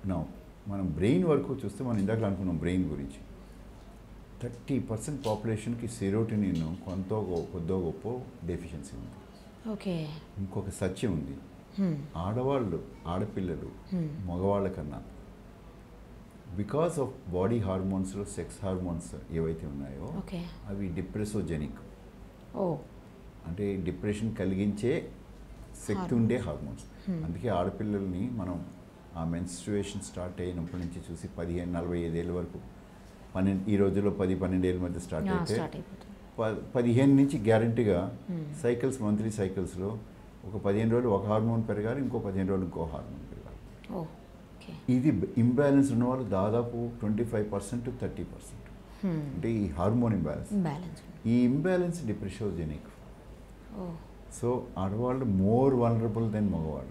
నా మనం బ్రెయిన్ వరకు చూస్తే మనం ఇందాక అనుకున్నాం బ్రెయిన్ గురించి థర్టీ పర్సెంట్ పాపులేషన్కి సెరోటినిన్ కొంత కొద్దో గొప్ప డెఫిషియన్సీ ఉంది ఓకే ఇంకొక సత్యం ఉంది హ్మ్. ఆడవాళ్ళు ఆడపిల్లలు Hmm. మగవాళ్ళ కన్నా బికాస్ ఆఫ్ బాడీ హార్మోన్స్లో సెక్స్ హార్మోన్స్ ఏవైతే ఉన్నాయో ఓకే అవి డిప్రెసోజెనిక్ ఓ అంటే డిప్రెషన్ కలిగించే శక్తి ఉండే హార్మోన్స్ అందుకే ఆడపిల్లల్ని మనం ఆ మెన్స్ట్రుయేషన్ స్టార్ట్ అయినప్పటి నుంచి చూసి పదిహేను నలభై ఐదేళ్ళ వరకు పన్నెండు ఈ రోజుల్లో పది పన్నెండేళ్ళ మధ్య స్టార్ట్ అయితే స్టార్ట్ అయిపోతుంది ప- పదిహేను నుంచి గ్యారంటీగా సైకిల్స్ మంత్లీ సైకిల్స్లో ఒక పదిహేను రోజులు ఒక హార్మోన్ పెరగాలి ఇంకో పదిహేను రోజులు ఇంకో హార్మోన్ పెరగాలి ఓ ఓకే ఇది ఇంబ్యాలెన్స్ ఉన్న వాళ్ళు దాదాపు twenty five percent thirty percent అంటే ఈ హార్మోన్ ఇంబ్యాలెన్స్ బ్యాలెన్స్ ఈ ఇంబ్యాలెన్స్ డిప్రెషోజెనిక్ ఓ సో ఆడవాళ్ళు మోర్ వనరబుల్ దెన్ మగవాళ్ళు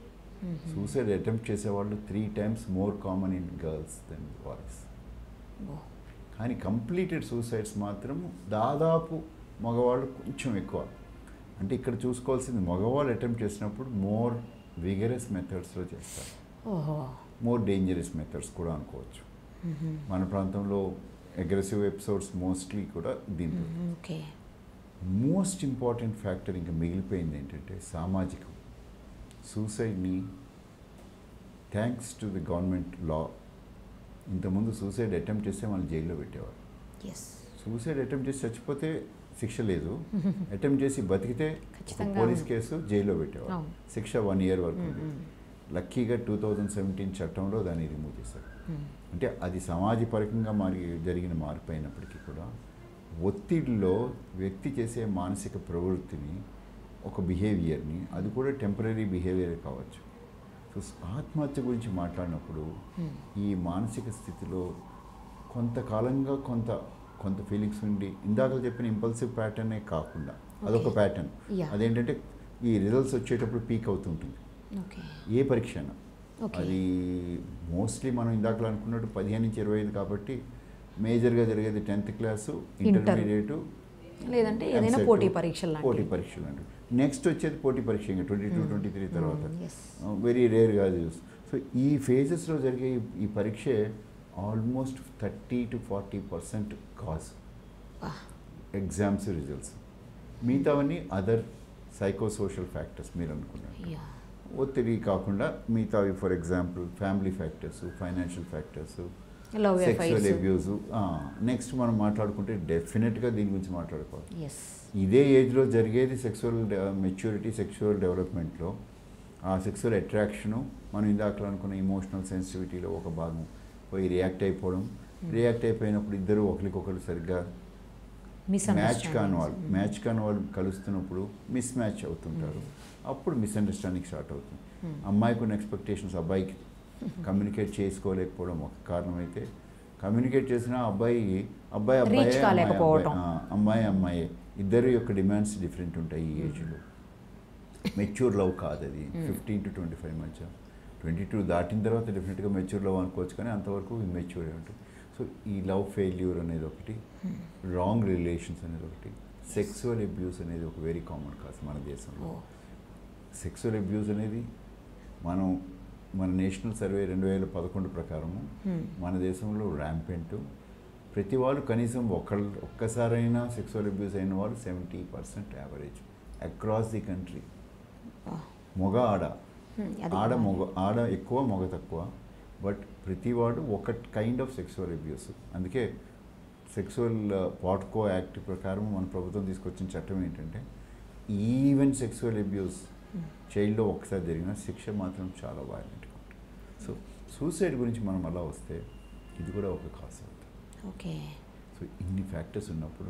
సూసైడ్ అటెంప్ట్ చేసేవాళ్ళు three times more common in girls than boys ఓ కానీ కంప్లీటెడ్ సూసైడ్స్ మాత్రం దాదాపు మగవాళ్ళు కొంచెం ఎక్కువ అంటే ఇక్కడ చూసుకోవాల్సింది మగవాళ్ళు అటెంప్ట్ చేసినప్పుడు మోర్ విగరస్ మెథడ్స్లో చేస్తారు ఓహో మోర్ డేంజరస్ మెథడ్స్ కూడా అనుకోవచ్చు మన ప్రాంతంలో అగ్రెసివ్ ఎపిసోడ్స్ మోస్ట్లీ కూడా దీంట్లో ఓకే మోస్ట్ ఇంపార్టెంట్ ఫ్యాక్టర్ ఇంకా మిగిలిపోయింది ఏంటంటే సామాజికం సూసైడ్ని thanks to the government law ఇంతకుముందు సూసైడ్ అటెంప్ట్ చేస్తే మనం జైల్లో పెట్టేవారు ఎస్ సూసైడ్ అటెంప్ట్ చేసి చచ్చిపోతే శిక్ష లేదు అటెంప్ట్ చేసి బతికితే ఒక ఖచ్చితంగా పోలీస్ అవును. కేసు జైల్లో పెట్టేవారు అవును. శిక్ష వన్ ఇయర్ వరకు ఉంది లక్కీగా టూ థౌజండ్ సెవెంటీన్ చట్టంలో దాన్ని రిమూవ్ చేశారు అంటే అది సమాజపరకంగా మారి జరిగిన మార్పు అయినప్పటికీ కూడా ఒత్తిడిలో వ్యక్తి చేసే మానసిక ప్రవృత్తిని ఒక బిహేవియర్ని అది కూడా టెంపరీ బిహేవియర్ కావచ్చు సో ఆత్మహత్య గురించి మాట్లాడినప్పుడు ఈ మానసిక స్థితిలో కొంతకాలంగా కొంత కొంత ఫీలింగ్స్ ఉండి ఇందాక చెప్పిన ఇంపల్సివ్ ప్యాటర్నే కాకుండా అదొక Okay. Pattern Yeah. అదేంటంటే ఈ రిజల్ట్స్ వచ్చేటప్పుడు పీక్ అవుతుంటుంది ఓకే ఏ పరీక్ష అయినా Okay. అది మోస్ట్లీ మనం ఇందాకలో అనుకున్నట్టు పదిహేను నుంచి ఇరవై ఐదు కాబట్టి మేజర్గా జరిగేది టెన్త్ క్లాసు Inter. ఇంటర్మీడియట్ లేదంటే ఏదైనా పోటీ పరీక్షలు లాంటివి. పోటీ పరీక్షలు అండి నెక్స్ట్ వచ్చేది పోటీ పరీక్ష ఇంకా ట్వంటీ టూ ట్వంటీ త్రీ తర్వాత ఎస్ వెరీ రేర్గా చూస్ సో ఈ ఫేజెస్లో జరిగే ఈ- ఈ పరీక్షే almost thirty to forty percent cause exams results మిగతావన్నీ అదర్ సైకోసోషల్ ఫ్యాక్టర్స్ మీరు అనుకున్నారు యా ఒత్తిడి కాకుండా మిగతావి for example family factors financial factors love sexual affairs abuse next మనం మాట్లాడుకుంటే డెఫినెట్గా దీని గురించి మాట్లాడుకోవాలి ఎస్ ఇదే ఏజ్లో జరిగేది సెక్సువల్ మెచ్యూరిటీ సెక్సువల్ డెవలప్మెంట్లో ఆ సెక్సువల్ అట్రాక్షను మనం ఇందాక అనుకున్న ఇమోషనల్ సెన్సిటివిటీలో ఒక భాగం పోయి రియాక్ట్ అయిపోవడం రియాక్ట్ అయిపోయినప్పుడు ఇద్దరు ఒకరికొకరు సరిగ్గా మ్యాచ్ కాని వాళ్ళు మ్యాచ్ కాని వాళ్ళు కలుస్తున్నప్పుడు మిస్ మ్యాచ్ అవుతుంటారు అప్పుడు మిస్అండర్స్టాండింగ్ స్టార్ట్ అవుతుంది అమ్మాయికి ఉన్న ఎక్స్పెక్టేషన్స్ అబ్బాయికి కమ్యూనికేట్ చేసుకోలేకపోవడం ఒక కారణం అయితే కమ్యూనికేట్ చేసిన అబ్బాయి అబ్బాయి అబ్బాయి Reach కాలేకపోవటం. అమ్మాయి అమ్మాయి ఇద్దరు యొక్క డిమాండ్స్ డిఫరెంట్ ఉంటాయి ఈ ఏజ్లో మెచ్యూర్ లవ్ కాదు అది ఫిఫ్టీన్ టు ట్వంటీ ఫైవ్ మధ్య ట్వంటీ టూ దాటిన తర్వాత డెఫినెట్గా మెచ్యూర్ లవ్ అనుకోవచ్చు కానీ అంతవరకు ఇమ్మెచ్యూర్ ఉంటుంది సో ఈ లవ్ ఫెయిల్యూర్ అనేది ఒకటి రాంగ్ రిలేషన్స్ అనేది ఒకటి సెక్సువల్ అబ్యూస్ అనేది ఒక వెరీ కామన్ కాదు మన దేశంలో సెక్సువల్ అబ్యూస్ అనేది మనం మన నేషనల్ సర్వే రెండు వేల పదకొండు ప్రకారము మన దేశంలో ర్యాంపెంట్ ప్రతి వాళ్ళు కనీసం ఒకళ్ళు ఒక్కసారైనా సెక్సువల్ అబ్యూస్ అయిన వాళ్ళు seventy percent average across the country మొగ ఆడ ఆడ మొగ ఆడ ఎక్కువ మొగ తక్కువ బట్ ప్రతివాడు ఒక కైండ్ ఆఫ్ సెక్సువల్ అబ్యూస్ అందుకే సెక్సువల్ పాట్కో యాక్ట్ ప్రకారం మన ప్రభుత్వం తీసుకొచ్చిన చట్టం ఏంటంటే ఈవెన్ సెక్సువల్ అబ్యూస్ చైల్డ్లో ఒకసారి జరిగిన శిక్ష మాత్రం చాలా వైలెంట్గా ఉంటుంది సో సూసైడ్ గురించి మనం అలా వస్తే ఇది కూడా ఒక కాస్ అవుతుంది ఓకే సో ఇన్ని ఫ్యాక్టర్స్ ఉన్నప్పుడు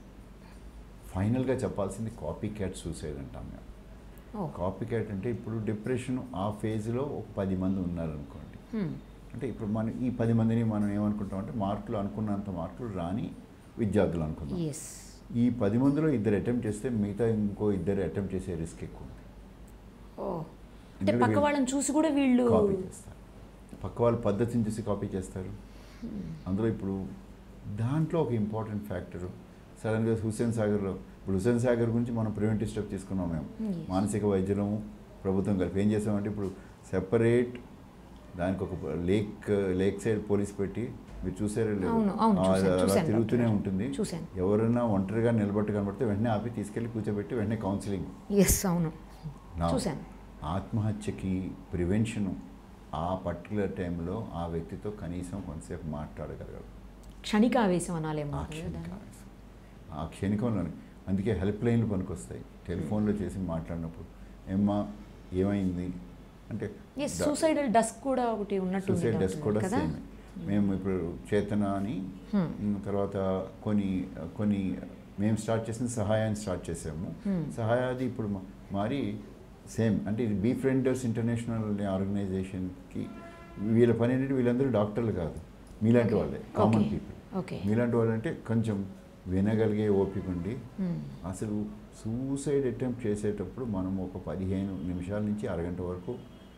ఫైనల్గా చెప్పాల్సింది కాపీ క్యాట్ సూసైడ్ అంటాం మేము ఓ కాపీ క్యాట్ అంటే ఇప్పుడు డిప్రెషన్ ఆ ఫేజ్లో ఒక పది మంది ఉన్నారనుకోండి అంటే ఇప్పుడు మనం ఈ పది మందిని మనం ఏమనుకుంటాం అంటే మార్కులు అనుకున్నంత మార్కులు రాని విద్యార్థులు అనుకుందాం ఎస్ ఈ పది మందిలో ఇద్దరు అటెంప్ట్ చేస్తే మిగతా ఇంకో ఇద్దరు అటెంప్ట్ చేసే రిస్క్ ఎక్కువ ఉంది ఓ అంటే ఎందుకంటే పక్క వాళ్ళని చూసి కూడా వీళ్ళు కాపీ చేస్తారు పక్క వాళ్ళ పద్ధతిని చూసి కాపీ చేస్తారు అందులో ఇప్పుడు దాంట్లో ఒక ఇంపార్టెంట్ ఫ్యాక్టర్ సడన్గా హుస్సేన్ సాగర్లో ఇప్పుడు హుస్సేన్ సాగర్ గురించి మనం ప్రివెంటివ్ స్టెప్ తీసుకున్నాం మేము Yes. మానసిక వైద్యులము ప్రభుత్వం కలిపి ఏం చేసామంటే ఇప్పుడు సెపరేట్ దానికి ఒక లేక్ లేక్ సైడ్ పోలీస్ పెట్టి మీరు చూసారో లేదో? అవును, అవును, ఆ, చూశాను, అలా చూశాను, తిరుగుతూనే డాక్టర్. ఉంటుంది చూశాను. ఎవరైనా ఒంటరిగా నిలబట్టి కనబడితే వెంటనే ఆపి తీసుకెళ్ళి కూర్చోబెట్టి వెంటనే కౌన్సిలింగ్ ఎస్ అవును నా చూశాను ఆత్మహత్యకి ప్రివెన్షన్ ఆ పర్టికులర్ టైంలో ఆ వ్యక్తితో కనీసం కొంతసేపు మాట్లాడగలగాలి క్షణిక ఆవేశం అనాలేమో ఆ కదా క్షణిక దాన్ని. ఆవేశం. ఆ క్షణికంలోనే అందుకే హెల్ప్ లైన్లు పనికొస్తాయి టెలిఫోన్లో చేసి మాట్లాడినప్పుడు ఏమ్మా ఏమైంది అంటే ఎస్ సూసైడల్ డస్క్ కూడా ఒకటి ఉన్నట్టు సూసైడ్ డెస్క్ కూడా కదా సేమ్ మేము ఇప్పుడు చేతన అని Hmm. ఉమ్, తర్వాత కొన్ని కొన్ని మేము స్టార్ట్ చేసిన సహాయాన్ని స్టార్ట్ చేసాము Hmm. సహాయాది ఇప్పుడు మా- మారి సేమ్ అంటే ఇది బీ ఫ్రెండర్స్ ఇంటర్నేషనల్ ఆర్గనైజేషన్కి వీళ్ళ పని ఏంటంటే వీళ్ళందరూ డాక్టర్లు కాదు మీలాంటి Okay. వాళ్ళే కామన్ Okay. పీపుల్ ఓకే మీలాంటి వాళ్ళంటే కొంచెం వినగలిగే ఓపిక ఉండి Hmm. అసలు సూసైడ్ అటెంప్ట్ చేసేటప్పుడు మనం ఒక పదిహేను నిమిషాల నుంచి అరగంట వరకు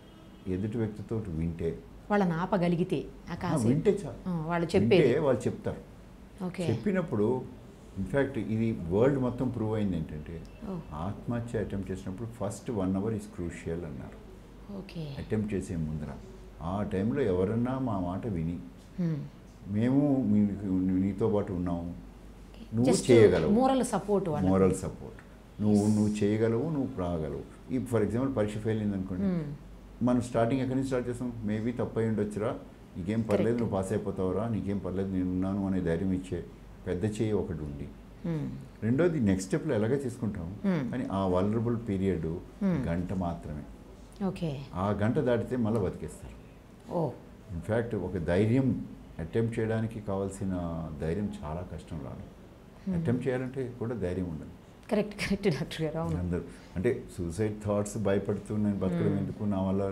ఎదుటి వ్యక్తితో వింటే వాళ్ళని ఆపగలిగితే ఆ ఆ, కాసేపు వింటే చాలు ఆ, వాళ్ళు వింటే చెప్పేది వాళ్ళు చెప్తారు ఓకే చెప్పినప్పుడు ఇన్ఫ్యాక్ట్ ఇది వరల్డ్ మొత్తం ప్రూవ్ అయింది ఏంటంటే ఓ ఆత్మహత్య అటెంప్ట్ చేసినప్పుడు first one hour is crucial అన్నారు ఓకే అటెంప్ట్ చేసే ముందర ఆ టైంలో ఎవరన్నా మా మాట విని Hmm. మేము మీకు నీతో పాటు ఉన్నాము నువ్వు జస్ట్ చేయగలవు మోరల్ సపోర్ట్ వాళ్ళకి మోరల్ సపోర్ట్ నువ్వు నువ్వు చేయగలవు నువ్వు రాగలవు ఈ ఫర్ ఎగ్జాంపుల్ పరీక్ష ఫెయిల్ అయింది అనుకోండి Hmm. మనం స్టార్టింగ్ ఎక్కడి నుంచి స్టార్ట్ చేస్తాం మేబీ తప్పై ఉండొచ్చురా నీకేం పర్లేదు Correct. నువ్వు పాస్ అయిపోతావురా నీకేం పర్లేదు నేను ఉన్నాను అనే ధైర్యం ఇచ్చే పెద్ద చేయి ఒకటి ఉంది Hmm. రెండోది నెక్స్ట్ స్టెప్లో ఎలాగే తీసుకుంటాం Hmm. కానీ ఆ వలరబుల్ పీరియడ్ Hmm. గంట మాత్రమే ఓకే ఆ గంట దాటితే మళ్ళీ బతికేస్తారు ఓ ఇన్ఫ్యాక్ట్ ఒక ధైర్యం అటెంప్ట్ చేయడానికి కావాల్సిన ధైర్యం చాలా కష్టం రాదు అటెంప్ట్ చేయాలంటే కూడా ధైర్యం ఉండాలి కరెక్ట్ కరెక్ట్ డాక్టర్ గారు అవును అందరూ అంటే సూసైడ్ థాట్స్ భయపడుతూ నేను బతకడం Hmm. ఎందుకు నా వల్ల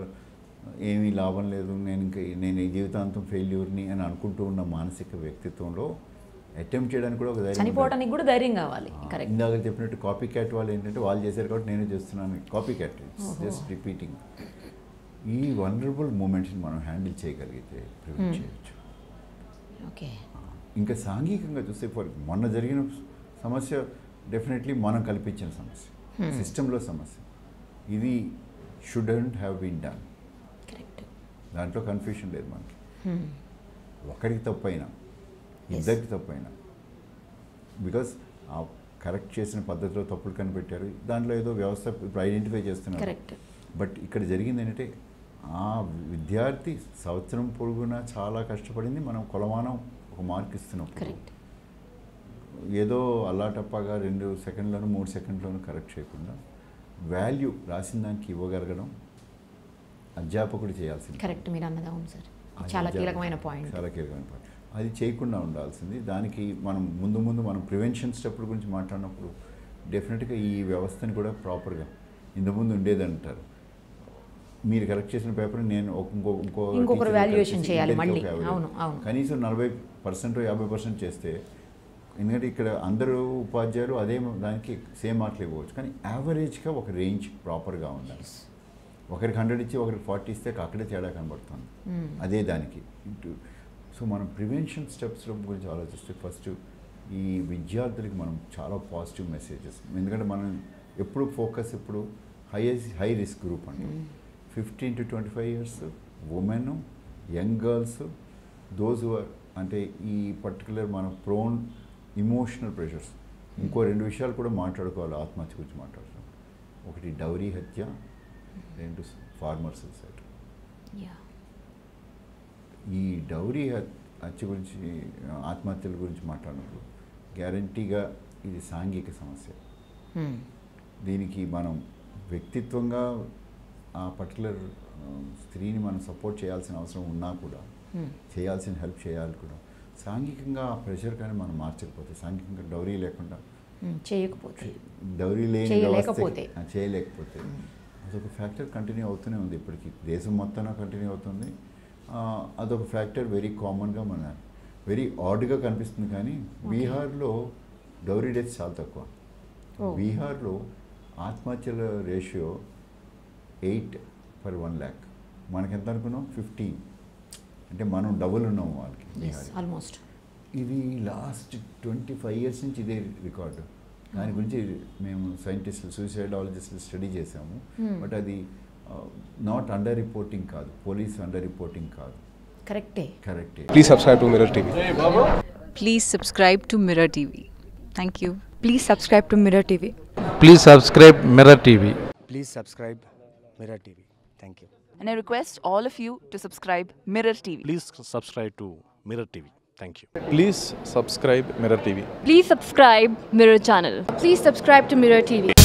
ఏమీ లాభం లేదు నేను ఇంకా నేను ఈ జీవితాంతం ఫెయిల్యూర్ని అని అనుకుంటూ ఉన్న మానసిక వ్యక్తిత్వంలో అటెంప్ట్ చేయడానికి కూడా ఒక ధైర్యం ఉండాలి. చనిపోవడానికి కూడా ధైర్యం కావాలి ఆ, కరెక్ట్ ఇందాక చెప్పినట్టు కాపీ క్యాట్ వాళ్ళు ఏంటంటే వాళ్ళు చేశారు కాబట్టి నేను చేస్తున్నాను కాపీ క్యాట్ ఓహో. జస్ట్ రిపీటింగ్ ఈ వనరబుల్ మూమెంట్స్ని మనం హ్యాండిల్ చేయగలిగితే ప్రివెంట్ Hmm. చేయొచ్చు ఓకే ఇంకా సాంఘికంగా చూస్తే ఫర్ మొన్న జరిగిన సమస్య డెఫినెట్లీ మనం కల్పించిన సమస్య Hmm. సిస్టంలో సమస్య ఇది shouldn't have been done correct దాంట్లో కన్ఫ్యూషన్ లేదు మనకి ఒకరికి తప్పైనా Yes. ఇద్దరికి తప్పైనా బికాస్ ఆ కరెక్ట్ చేసిన పద్ధతిలో తప్పులు కనిపెట్టారు దాంట్లో ఏదో వ్యవస్థ ఇప్పుడు ఐడెంటిఫై చేస్తున్నారు కరెక్ట్ బట్ ఇక్కడ జరిగింది ఏంటంటే ఆ విద్యార్థి సంవత్సరం పొడుగునా చాలా కష్టపడింది మనం కొలమానం ఒక మార్క్ ఇస్తున్నప్పుడు కరెక్ట్ ఏదో అల్లాటప్పగా రెండు సెకండ్లను మూడు సెకండ్లను కరెక్ట్ చేయకుండా వాల్యూ రాసిన దానికి ఇవ్వగలగడం అధ్యాపకుడు చేయాల్సింది కరెక్ట్ మీరు అన్నది అవును సార్ అది చాలా అధ్యాపకుడు. కీలకమైన పాయింట్ చాలా కీలకమైన పాయింట్ అది చేయకుండా ఉండాల్సింది దానికి మనం ముందు ముందు మనం ప్రివెన్షన్ స్టెప్ల గురించి మాట్లాడినప్పుడు డెఫినెట్గా ఈ వ్యవస్థని కూడా ప్రాపర్గా ఇంతకుముందు ఉండేది అంటారు మీరు కరెక్ట్ చేసిన పేపర్ నేను ఒక- ఇంకో ఇంకో ఇంకొకరు teacher correct valuation చేసి చేయాలి ఇద్దరికి మళ్ళీ. ఒక evaluation. అవును, అవును. కనీసం నలభై పర్సెంట్ యాభై పర్సెంట్ చేస్తే ఎందుకంటే ఇక్కడ అందరూ ఉపాధ్యాయులు అదే దానికి సేమ్ మార్కులు ఇవ్వచ్చు కానీ యావరేజ్గా ఒక రేంజ్ ప్రాపర్గా ఉండాలి ఒకరికి హండ్రెడ్ ఇచ్చి ఒకరికి ఫార్టీ ఇస్తే అక్కడే తేడా కనబడుతుంది అదే దానికి ఇటు సో మనం ప్రివెన్షన్ స్టెప్స్ గురించి ఆలోచిస్తే ఫస్ట్ ఈ విద్యార్థులకి మనం చాలా పాజిటివ్ మెసేజెస్ ఎందుకంటే మనం ఎప్పుడు ఫోకస్ ఇప్పుడు హై హై రిస్క్ గ్రూప్ అండి fifteen to twenty five years women young girls those అంటే ఈ పర్టికులర్ మన ప్రోన్ ఇమోషనల్ ప్రెషర్స్ ఇంకో రెండు విషయాలు కూడా మాట్లాడుకోవాలి ఆత్మహత్య గురించి మాట్లాడుతున్నాం ఒకటి డౌరీ హత్య రెండు ఫార్మర్ సూసైడ్ యా ఈ డౌరీ హత్- హత్య గురించి ఆత్మహత్యల గురించి మాట్లాడినప్పుడు గ్యారంటీగా ఇది సాంఘిక సమస్య దీనికి మనం వ్యక్తిత్వంగా ఆ పర్టికులర్ స్త్రీని మనం సపోర్ట్ చేయాల్సిన అవసరం ఉన్నా కూడా చేయాల్సిన హెల్ప్ చేయాలి కూడా సాంఘికంగా ఆ ప్రెషర్ కానీ మనం మార్చకపోతే సాంఘికంగా డౌరీ లేకుండా చేయకపోతే డౌరీ లేని చేయలేకపోతే. వ్యవస్థకి- ఆ, చేయలేకపోతే అదొక ఫ్యాక్టర్ కంటిన్యూ అవుతూనే ఉంది ఇప్పటికి దేశం మొత్తాన కంటిన్యూ అవుతుంది ఆ, అదొక ఫ్యాక్టర్ వెరీ కామన్గా మన వెరీ ఆడ్గా కనిపిస్తుంది కానీ బీహార్లో డౌరీ డెత్స్ చాలా తక్కువ ఓ. బీహార్లో ఆత్మహత్యల ratio eight per one lakh మనకెంత అనుకున్నాం ఫిఫ్టీన్ అంటే మనం డబుల్ ఉన్నాం వాళ్ళకి బీహార్ ఆల్మోస్ట్ ఇది లాస్ట్ ట్వంటీ ఫైవ్ ఇయర్స్ నుంచి ఇదే రికార్డు దాని గురించి మేము సైంటిస్టులు సూసైడాలజిస్టులు స్టడీ చేసాము Hmm. బట్ అది నాట్ అండర్ రిపోర్టింగ్ కాదు పోలీస్ అండర్ రిపోర్టింగ్ కాదు కరెక్టే కరెక్టే Please subscribe to Mirror TV. Please subscribe to Mirror TV. Thank you. Please subscribe to Mirror TV. Please subscribe Mirror TV. Please subscribe Mirror TV. Thank you. And I request all of you to subscribe Mirror TV. Please subscribe to Mirror TV. Thank you. Please subscribe Mirror TV. Please subscribe Mirror channel. Please subscribe to Mirror TV.